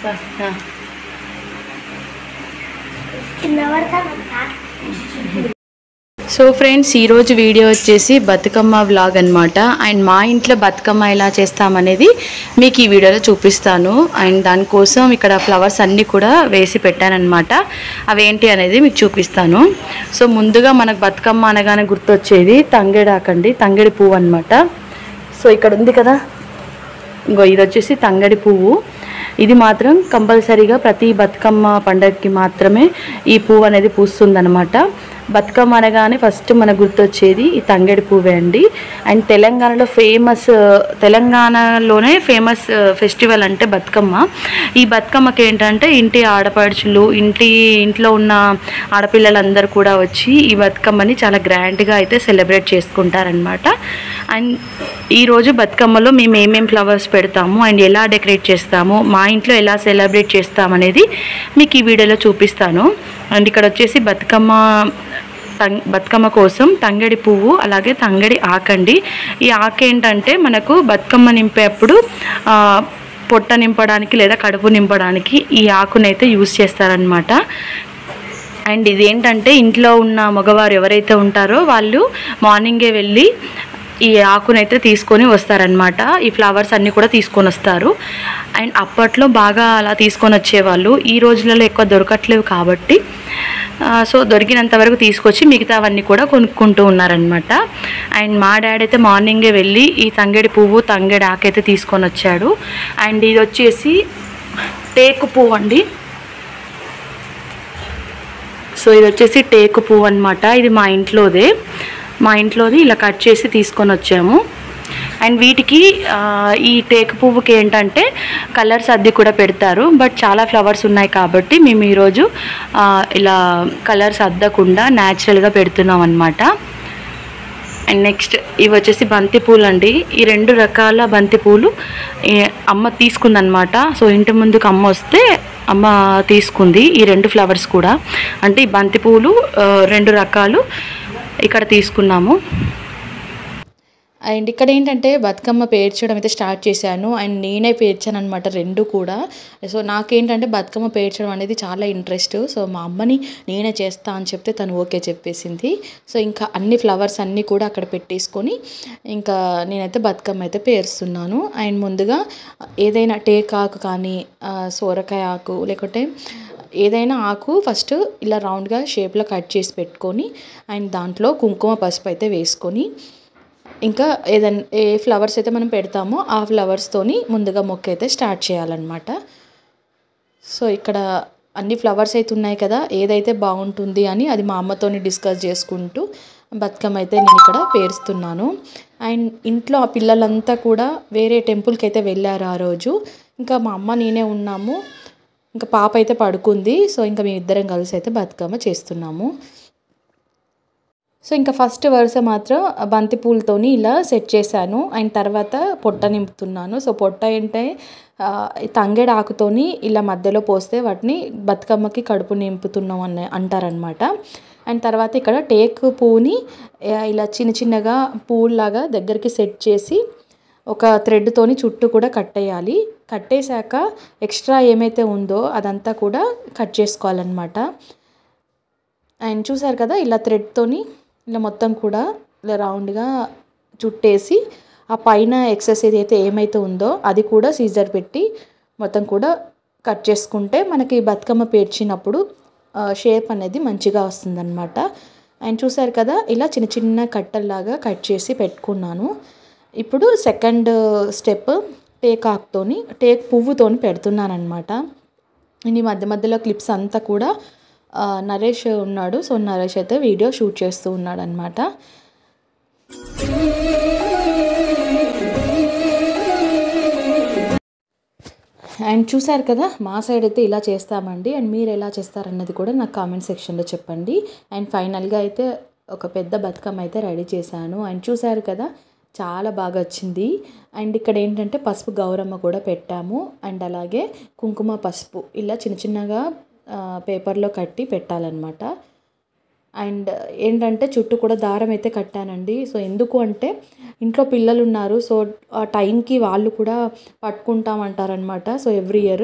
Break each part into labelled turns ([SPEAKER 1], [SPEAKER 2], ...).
[SPEAKER 1] so friends ఈరోజు video వచ్చేసి Bathukamma vlog అనమాట అండ్ మా ఇంట్లో బతుకమ్మ ఎలా చేస్తామనేది మీకు ఈ వీడియోలో చూపిస్తాను అండ్ దానికోసం ఇక్కడ ఫ్లవర్స్ అన్నీ కూడా వేసి పెట్టానన్నమాట అవేంటి అనేది మీకు చూపిస్తాను సో ముందుగా మనకు బతుకమ్మ అనగానే గుర్తొచ్చేది తంగేడాకండి తంగేడి పువ్వు అనమాట సో ఇక్కడ ఉంది కదా ఇంకో ఇది వచ్చేసి తంగడి పువ్వు ఇది మాత్రం కంపల్సరీగా ప్రతి బతుకమ్మ పండగకి మాత్రమే ఈ పువ్వు అనేది పూస్తుందన్నమాట బతుకమ్మ అనగానే ఫస్ట్ మనకు గుర్తొచ్చేది ఈ తంగడి పువ్వే అండి అండ్ తెలంగాణలో ఫేమస్ తెలంగాణలోనే ఫేమస్ ఫెస్టివల్ అంటే బతుకమ్మ ఈ బతుకమ్మకి ఏంటంటే ఇంటి ఆడపడుచులు ఇంటి ఇంట్లో ఉన్న ఆడపిల్లలందరూ కూడా వచ్చి ఈ బతుకమ్మని చాలా గ్రాండ్గా అయితే సెలబ్రేట్ చేసుకుంటారనమాట అండ్ ఈరోజు బతుకమ్మలో మేము ఏమేం ఫ్లవర్స్ పెడతాము అండ్ ఎలా డెకరేట్ చేస్తాము మా ఇంట్లో ఎలా సెలబ్రేట్ చేస్తామనేది మీకు ఈ వీడియోలో చూపిస్తాను అండ్ ఇక్కడ వచ్చేసి బతుకమ్మ తం బతుకమ్మ కోసం తంగడి పువ్వు అలాగే తంగడి ఆకండి ఈ ఆకు ఏంటంటే మనకు బతుకమ్మ నింపేప్పుడు ఆ, పొట్ట నింపడానికి లేదా కడుపు నింపడానికి ఈ ఆకునైతే యూజ్ చేస్తారనమాట అండ్ ఇదేంటంటే ఇంట్లో ఉన్న మగవారు ఎవరైతే ఉంటారో వాళ్ళు మార్నింగే వెళ్ళి ఈ ఆకునైతే తీసుకొని వస్తారనమాట ఈ ఫ్లవర్స్ అన్నీ కూడా తీసుకొని వస్తారు అండ్ అప్పట్లో బాగా అలా తీసుకొని వచ్చేవాళ్ళు ఈ రోజులలో ఎక్కువ దొరకట్లేవు కాబట్టి ఆ, సో దొరికినంత వరకు తీసుకొచ్చి మిగతావన్నీ కూడా కొనుక్కుంటూ ఉన్నారనమాట అండ్ మా డాడీ అయితే మార్నింగే వెళ్ళి ఈ తంగేడి పువ్వు తంగేడి ఆకైతే తీసుకొని వచ్చాడు అండ్ ఇది వచ్చేసి టేకు పువ్వు అండి సో ఇది వచ్చేసి టేకు పువ్వు అనమాట ఇది మా ఇంట్లోదే మా ఇంట్లోది ఇలా కట్ చేసి తీసుకొని వచ్చాము అండ్ వీటికి ఆ, ఈ టేకు పువ్వుకి ఏంటంటే కలర్స్ అద్దె కూడా పెడతారు బట్ చాలా ఫ్లవర్స్ ఉన్నాయి కాబట్టి మేము ఈరోజు ఆ, ఇలా కలర్స్ అద్దకుండా న్యాచురల్గా పెడుతున్నాం అనమాట అండ్ నెక్స్ట్ ఇవి వచ్చేసి బంతి పూలు అండి ఈ రెండు రకాల బంతి పూలు ఈ అమ్మ తీసుకుందనమాట సో ఇంటి ముందుకు అమ్మ వస్తే అమ్మ తీసుకుంది ఈ రెండు ఫ్లవర్స్ కూడా అంటే ఈ బంతి పూలు ఆ, రెండు రకాలు ఇక్కడ తీసుకున్నాము
[SPEAKER 2] అండ్ ఇక్కడ ఏంటంటే బతుకమ్మ పేర్చడం అయితే స్టార్ట్ చేశాను అండ్ నేనే పేర్చాను అనమాట రెండు కూడా సో నాకేంటంటే బతుకమ్మ పేర్చడం అనేది చాలా ఇంట్రెస్ట్ సో మా అమ్మని నేనే చేస్తా అని చెప్తే తను ఓకే చెప్పేసింది సో ఇంకా అన్ని ఫ్లవర్స్ అన్నీ కూడా అక్కడ పెట్టేసుకొని ఇంకా నేనైతే బతుకమ్మ అయితే పేరుస్తున్నాను అండ్ ముందుగా ఏదైనా టేక్ ఆకు కానీ ఆ, సోరకాయ ఆకు లేకుంటే ఏదైనా ఆకు ఫస్ట్ ఇలా రౌండ్గా షేప్లో కట్ చేసి పెట్టుకొని అండ్ దాంట్లో కుంకుమ పసుపు అయితే వేసుకొని ఇంకా ఏదైనా ఏ ఫ్లవర్స్ అయితే మనం పెడతామో ఆ ఫ్లవర్స్తోని ముందుగా మొక్క అయితే స్టార్ట్ చేయాలన్నమాట సో ఇక్కడ అన్ని ఫ్లవర్స్ అయితే ఉన్నాయి కదా ఏదైతే బాగుంటుంది అని అది మా అమ్మతోని డిస్కస్ చేసుకుంటూ బతుకమ్మ అయితే నేను ఇక్కడ పేరుస్తున్నాను అండ్ ఇంట్లో ఆ పిల్లలంతా కూడా వేరే టెంపుల్కి అయితే వెళ్ళారు ఆ రోజు ఇంకా మా అమ్మ నేనే ఉన్నాము ఇంకా పాప అయితే పడుకుంది సో ఇంకా మేము ఇద్దరం కలిసి అయితే బతుకమ్మ చేస్తున్నాము సో ఇంకా ఫస్ట్ వరుస మాత్రం బంతి పూలతోని ఇలా సెట్ చేశాను అండ్ తర్వాత పొట్ట నింపుతున్నాను సో పొట్ట ఏంటంటే ఆ, ఈ తంగేడు ఆకుతోని ఇలా మధ్యలో పోస్తే వాటిని బతుకమ్మకి కడుపు నింపుతున్నాం అని అంటారనమాట అండ్ తర్వాత ఇక్కడ టేక్ పువ్వుని ఆ, ఇలా చిన్న చిన్నగా పువ్వులాగా దగ్గరికి సెట్ చేసి ఒక థ్రెడ్తోని చుట్టూ కూడా కట్టేయాలి కట్టేశాక ఎక్స్ట్రా ఏమైతే ఉందో అదంతా కూడా కట్ చేసుకోవాలన్నమాట అండ్ చూసారు కదా ఇలా థ్రెడ్తోని ఇలా మొత్తం కూడా ఇలా రౌండ్గా చుట్టేసి ఆ పైన ఎక్సెస్ ఏదైతే ఏమైతే ఉందో అది కూడా సీజర్ పెట్టి మొత్తం కూడా కట్ చేసుకుంటే మనకి బతుకమ్మ పేర్చినప్పుడు షేప్ అనేది మంచిగా వస్తుందన్నమాట అండ్ చూసారు కదా ఇలా చిన్న చిన్న కట్టల్లాగా కట్ చేసి పెట్టుకున్నాను ఇప్పుడు సెకండ్ స్టెప్ టేక్ ఆకుతోని టేక్ పువ్వుతోని పెడుతున్నాను అనమాట ఈ మధ్య మధ్యలో క్లిప్స్ అంతా కూడా ఆ, నరేష్ ఉన్నాడు సో నరేష్ అయితే వీడియో షూట్ చేస్తూ ఉన్నాడు అనమాట అండ్ చూసారు కదా మా సైడ్ అయితే ఇలా చేస్తామండి అండ్ మీరు ఎలా చేస్తారన్నది కూడా నాకు కామెంట్ సెక్షన్లో చెప్పండి అండ్ ఫైనల్గా అయితే ఒక పెద్ద బతుకమ్మ అయితే రెడీ చేశాను అండ్ చూసారు కదా చాలా బాగా వచ్చింది అండ్ ఇక్కడ ఏంటంటే పసుపు గౌరమ్మ కూడా పెట్టాము అండ్ అలాగే కుంకుమ పసుపు ఇలా చిన్న చిన్నగా ఆ, పేపర్లో కట్టి పెట్టాలన్నమాట అండ్ ఏంటంటే చుట్టూ కూడా దారం అయితే కట్టానండి సో ఎందుకు అంటే ఇంట్లో పిల్లలు ఉన్నారు సో ఆ టైంకి వాళ్ళు కూడా పట్టుకుంటామంటారనమాట సో ఎవ్రీ ఇయర్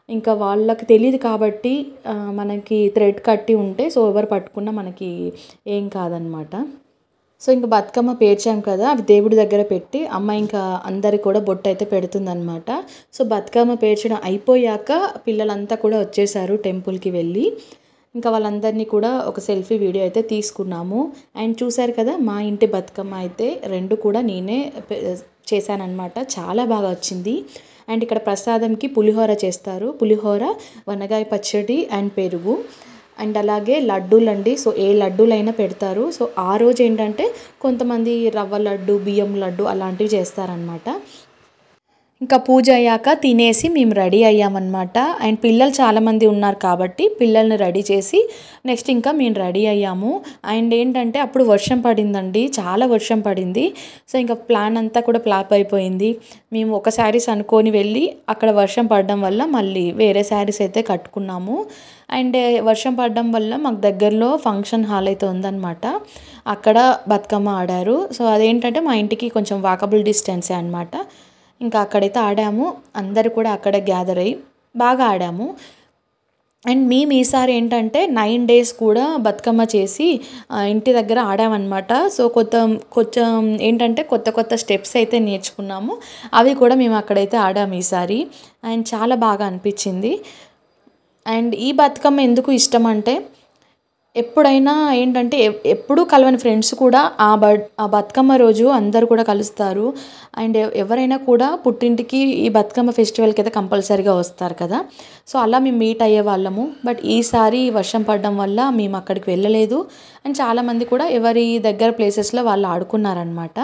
[SPEAKER 2] ఇంకా వాళ్ళకి తెలియదు కాబట్టి ఆ, మనకి థ్రెడ్ కట్టి ఉంటే సో ఎవరు పట్టుకున్నా మనకి ఏం కాదనమాట సో ఇంకా బతుకమ్మ పేర్చాం కదా అవి దేవుడి దగ్గర పెట్టి అమ్మ ఇంకా అందరికి కూడా బొట్టు అయితే పెడుతుందన్నమాట సో బతుకమ్మ పేర్చడం అయిపోయాక పిల్లలంతా కూడా వచ్చేసారు టెంపుల్కి వెళ్ళి ఇంకా వాళ్ళందరినీ కూడా ఒక సెల్ఫీ వీడియో అయితే తీసుకున్నాము అండ్ చూశారు కదా మా ఇంటి బతుకమ్మ అయితే రెండు కూడా నేనే పె- చేశానన్నమాట చాలా బాగా వచ్చింది అండ్ ఇక్కడ ప్రసాదంకి పులిహోర చేస్తారు పులిహోర వనగాయ పచ్చడి అండ్ పెరుగు అండ్ అలాగే లడ్డూలు అండి సో ఏ లడ్డూలైనా పెడతారు సో ఆ రోజు ఏంటంటే కొంతమంది రవ్వ లడ్డు బియ్యం లడ్డు అలాంటివి చేస్తారనమాట ఇంకా పూజ అయ్యాక తినేసి మేము రెడీ అయ్యామన్నమాట అండ్ పిల్లలు చాలామంది ఉన్నారు కాబట్టి పిల్లల్ని రెడీ చేసి నెక్స్ట్ ఇంకా మేము రెడీ అయ్యాము అండ్ ఏంటంటే అప్పుడు వర్షం పడిందండి చాలా వర్షం పడింది సో ఇంకా ప్లాన్ అంతా కూడా ప్లాప్ అయిపోయింది మేము ఒక శారీస్ అనుకొని వెళ్ళి అక్కడ వర్షం పడడం వల్ల మళ్ళీ వేరే శారీస్ అయితే కట్టుకున్నాము అండ్ వర్షం పడడం వల్ల మాకు దగ్గరలో ఫంక్షన్ హాల్ అయితే ఉందన్నమాట అక్కడ బతుకమ్మ ఆడారు సో అదేంటంటే మా ఇంటికి కొంచెం వాకబుల్ డిస్టెన్సే అనమాట ఇంకా అక్కడైతే ఆడాము అందరు కూడా అక్కడ గ్యాదర్ అయ్యి బాగా ఆడాము అండ్ మేము ఈసారి ఏంటంటే నైన్ డేస్ కూడా బతుకమ్మ చేసి ఆ, ఇంటి దగ్గర ఆడామన్నమాట సో కొత్త కొంచెం ఏంటంటే కొత్త కొత్త స్టెప్స్ అయితే నేర్చుకున్నాము అవి కూడా మేము అక్కడైతే ఆడాము ఈసారి అండ్ చాలా బాగా అనిపించింది అండ్ ఈ బతుకమ్మ ఎందుకు ఇష్టం అంటే ఎప్పుడైనా ఏంటంటే ఎ- ఎప్పుడూ కలవని ఫ్రెండ్స్ కూడా ఆ బ ఆ బతుకమ్మ రోజు అందరు కూడా కలుస్తారు అండ్ ఎ- ఎవరైనా కూడా పుట్టింటికి ఈ బతుకమ్మ ఫెస్టివల్కి అయితే కంపల్సరీగా వస్తారు కదా సో అలా మేము మీట్ అయ్యే వాళ్ళము బట్ ఈసారి వర్షం పడడం వల్ల మేము అక్కడికి వెళ్ళలేదు అండ్ చాలామంది కూడా ఎవరి దగ్గర ప్లేసెస్లో వాళ్ళు ఆడుకున్నారనమాట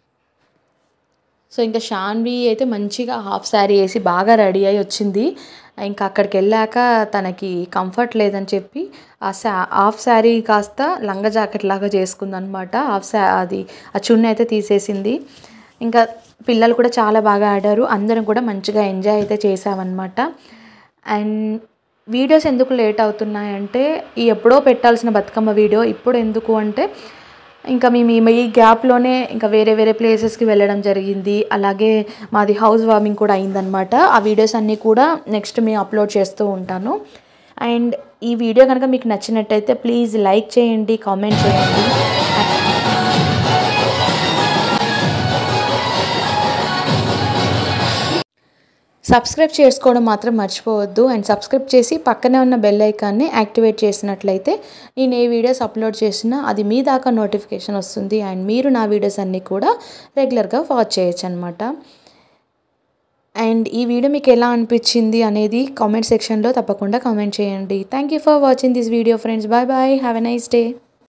[SPEAKER 2] సో ఇంకా షాన్వి అయితే మంచిగా హాఫ్ శారీ వేసి బాగా రెడీ అయి వచ్చింది ఇంకా అక్కడికి వెళ్ళాక తనకి కంఫర్ట్ లేదని చెప్పి ఆ శా హాఫ్ శారీ కాస్త లంగా జాకెట్ లాగా చేసుకుందనమాట హాఫ్ శా అది ఆ చున్నీ అయితే తీసేసింది ఇంకా పిల్లలు కూడా చాలా బాగా ఆడారు అందరం కూడా మంచిగా ఎంజాయ్ అయితే చేసామన్నమాట అండ్ వీడియోస్ ఎందుకు లేట్ అవుతున్నాయంటే ఈ ఎప్పుడో పెట్టాల్సిన బతుకమ్మ వీడియో ఇప్పుడు ఎందుకు అంటే ఇంకా మేము ఈ- ఈ గ్యాప్లోనే ఇంకా వేరే వేరే ప్లేసెస్కి వెళ్ళడం జరిగింది అలాగే మాది హౌస్ వార్మింగ్ కూడా అయిందనమాట ఆ వీడియోస్ అన్నీ కూడా నెక్స్ట్ మేము అప్లోడ్ చేస్తూ ఉంటాను అండ్ ఈ వీడియో కనుక మీకు నచ్చినట్టయితే ప్లీజ్ లైక్ చేయండి కామెంట్ చేయండి సబ్స్క్రైబ్ చేసుకోవడం మాత్రం మర్చిపోవద్దు అండ్ సబ్స్క్రైబ్ చేసి పక్కనే ఉన్న బెల్ ఐకాన్ని యాక్టివేట్ చేసినట్లయితే నేను ఏ వీడియోస్ అప్లోడ్ చేసినా అది మీ దాకా నోటిఫికేషన్ వస్తుంది అండ్ మీరు నా వీడియోస్ అన్నీ కూడా రెగ్యులర్గా వాచ్ చేయొచ్చు అనమాట అండ్ ఈ వీడియో మీకు ఎలా అనిపించింది అనేది కామెంట్ సెక్షన్లో తప్పకుండా కామెంట్ చేయండి thank you for watching this video friends bye bye have a nice day